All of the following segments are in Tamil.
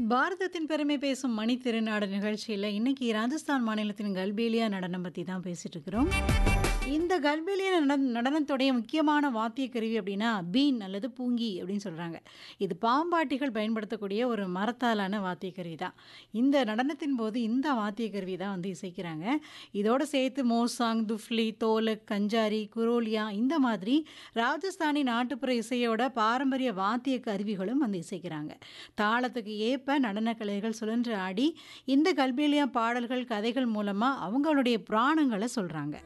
பாரதத்தின் பெருமை பேசும் மணி திருநாடு நிகழ்ச்சியில் இன்னைக்கு ராஜஸ்தான் மாநிலத்தின் கல்பேலியா நடனம் பற்றி தான் பேசிட்டு இருக்கிறோம் இந்த கல்பேலியா நடன நடனத்துடைய முக்கியமான வாத்திய கருவி அப்படின்னா பீன் அல்லது பூங்கி அப்படின்னு சொல்கிறாங்க இது பாம்பாட்டிகள் பயன்படுத்தக்கூடிய ஒரு மரத்தாலான வாத்திய கருவி தான் இந்த நடனத்தின் போது இந்த வாத்திய கருவி தான் வந்து இசைக்கிறாங்க இதோடு சேர்த்து மோசாங் துஃப்லி தோலக் கஞ்சாரி குரோலியா இந்த மாதிரி ராஜஸ்தானி நாட்டுப்புற இசையோட பாரம்பரிய வாத்திய கருவிகளும் வந்து இசைக்கிறாங்க தாளத்துக்கு ஏற்ப நடனக் கலைகள் சுழன்று ஆடி இந்த கல்பேலியா பாடல்கள் கதைகள் மூலமாக அவங்களுடைய புராணங்களை சொல்கிறாங்க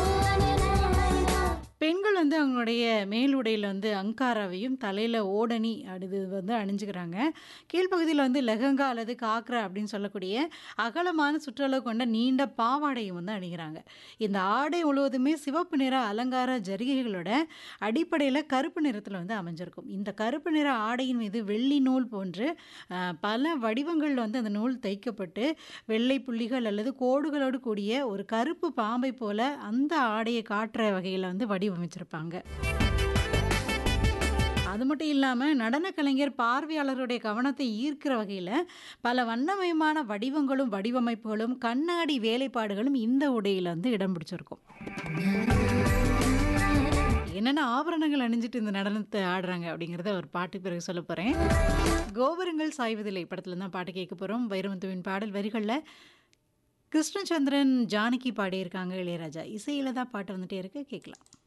பெண்கள் வந்து அவங்களுடைய மேலுடையில் வந்து அங்காராவையும் தலையில் ஓடணி அது வந்து அணிஞ்சுக்கிறாங்க கீழ்ப்பகுதியில் வந்து லெஹங்கா அல்லது காக்ரா அப்படின்னு சொல்லக்கூடிய அகலமான சுற்றளவு கொண்ட நீண்ட பாவாடையும் வந்து அணிகிறாங்க இந்த ஆடை முழுவதுமே சிவப்பு நிற அலங்கார ஜரிகைகளோட அடிப்படையில் கருப்பு நிறத்தில் வந்து அமைஞ்சிருக்கும் இந்த கருப்பு நிற ஆடையின் மீது வெள்ளி நூல் போன்று அஹ், பல வடிவங்களில் வந்து அந்த நூல் தைக்கப்பட்டு வெள்ளை புள்ளிகள் அல்லது கோடுகளோடு கூடிய ஒரு கருப்பு பாம்பை போல அந்த ஆடையை காட்டுற வகையில் வந்து வடிவமைச்சிருப்பாங்க அது மட்டும் இல்லாமல் நடன கலைஞர் பார்வையாளருடைய கவனத்தை ஈர்க்கிற வகையில் பல வண்ணமயமான வடிவங்களும் வடிவமைப்புகளும் கண்ணாடி வேலைப்பாடுகளும் இந்த உடையில் வந்து இடம் பிடிச்சிருக்கும் என்னென்ன ஆபரணங்கள் அணிஞ்சிட்டு இந்த நடனத்தை ஆடுறாங்க அப்படிங்கிறத ஒரு பாட்டு பிறகு சொல்ல போகிறேன் கோபுரங்கள் சாய்வதில்லை படத்துல தான் பாட்டு கேட்க போகிறோம் வைரமுத்துவின் பாடல் வரிகளில் கிருஷ்ணச்சந்திரன் ஜானகி பாடியிருக்காங்க இளையராஜா இசையில் தான் பாட்டு வந்துட்டே இருக்கு கேட்கலாம்